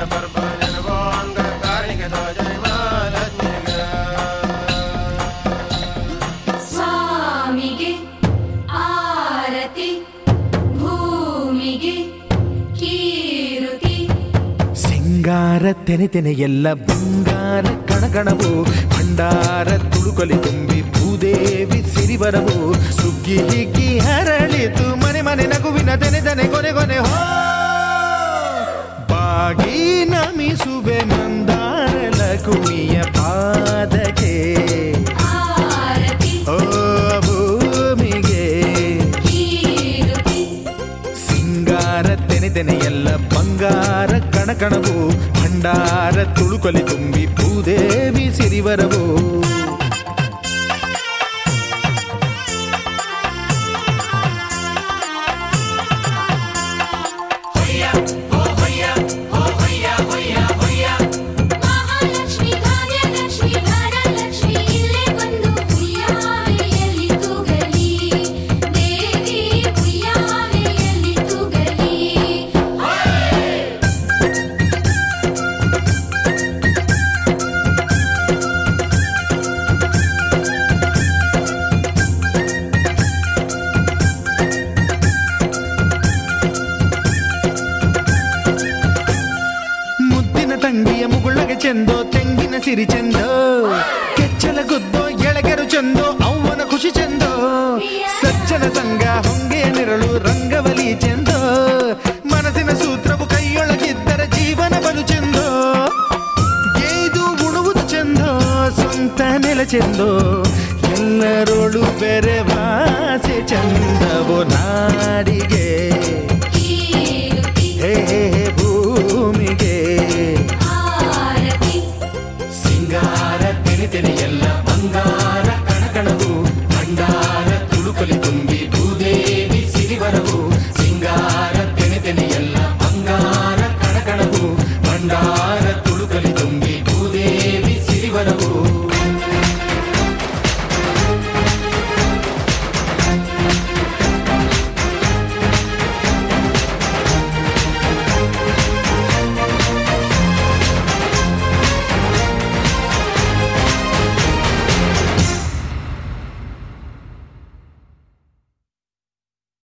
ಪರ್ಪಜನವೋ ಅಂಗ ಕಾರಣಿಕೆ ಜಯ ಮಹಾಲಕ್ಷ್ಮಿಗೆ ಸ್ವಾಮಿಗೆ ಆರತಿ ಭೂಮಿಗೆ ಕೀರುತಿ ಸಿಂಗಾರ ತೆನೆ ತೆನೆ ಎಲ್ಲ ಬಂಗಾರ ಕಣಕಣವು ಭಂಡಾರ ತುಳುಕಲಿ ತುಂಬಿ ಭೂದೇವಿ ಸಿರಿವರವು ಸುಗ್ಗಿ ಹಿಗ್ಗಿ ಹರಳಿತು ಮನೆ ಮನೆ ನಗುವಿನ ತೆನೆ ತೆನೆ ಕೊನೆ ಕೊನೆ ಹೋ ಬಾಗಿ ನಮಿಸುವೆ ಮಂದಾರ ಲಕುಮಿಯ ಪಾದಕ್ಕೆ ಆರತಿ ಓ ಭೂಮಿಗೆ ಕೀರುತಿ ಸಿಂಗಾರ ತೆನೆ ತೆನೆ ಎಲ್ಲ ಬಂಗಾರ ಕಣಕಣವು ಭಂಡಾರ ತುಳುಕಲಿ ತುಂಬಿ ಭೂದೇವಿ ಸಿರಿವರವು ಮಹಾಲಕ್ಷ್ಮಿ ಭಾಗ್ಯಲಕ್ಷ್ಮಿ ಧನಲಕ್ಷ್ಮಿ ಇಲ್ಲೇ ಬಂದು ಉಯ್ಯಾಲೆಯಲ್ಲಿ ತೂಗಲಿ ದೇವಿ ಉಯ್ಯಾಲೆಯಲ್ಲಿ ತೂಗಲಿ ಮುದ್ದಿನ ತಂಗಿಯ ಮುಗುಳಗೆ ಚೆಂದೋ ತೆಂಗಿನ ಸಿರಿ ಚೆಂದೋ ಕೆಚ್ಚಲ ಗುದ್ದೋ ಎಳಗೆರು ಚೆಂದೋ ಅವ್ವನ ಖುಷಿ ಚೆಂದೋ ಸಜ್ಜನ ಸಂಘ ಹೊಂಗೆಯ ನೆರಳು ರಂಗವಲಿ ಚೆಂದೋ ಮನಸ್ಸಿನ ಸೂತ್ರವು ಕೈಯೊಳಗಿದ್ದರ ಜೀವನ ಬಲು ಚೆಂದೋ ಗೇದು ಉಣುವುದು ಚೆಂದೋ ಸ್ವಂತ ನೆಲ ಚೆಂದೋ ಎಲ್ಲರೋಳು ಬೆರೆ ಭಾಷೆ ಚಂದವೋ ನಾಡಿಗೆ ಕೀರುತಿ ಹೇ ಹೇ ಹೇ ಭೂಮಿಗೆ ಆರತಿ ಸಿಂಗಾರ ತೆನೆ ತೆನೆ ಎಲ್ಲ ಬಂಗಾರ ಕಣಕಣವು ಭಂಡಾರ ತುಳುಕಲಿ ತುಂಬಿ ಭೂದೇವಿ ಸಿರಿವರವು ಸಿಂಗಾರ ತೆನೆ ತೆನೆ ಎಲ್ಲ ಬಂಗಾರ ಕಣಕಣವು ಭಂಡಾರ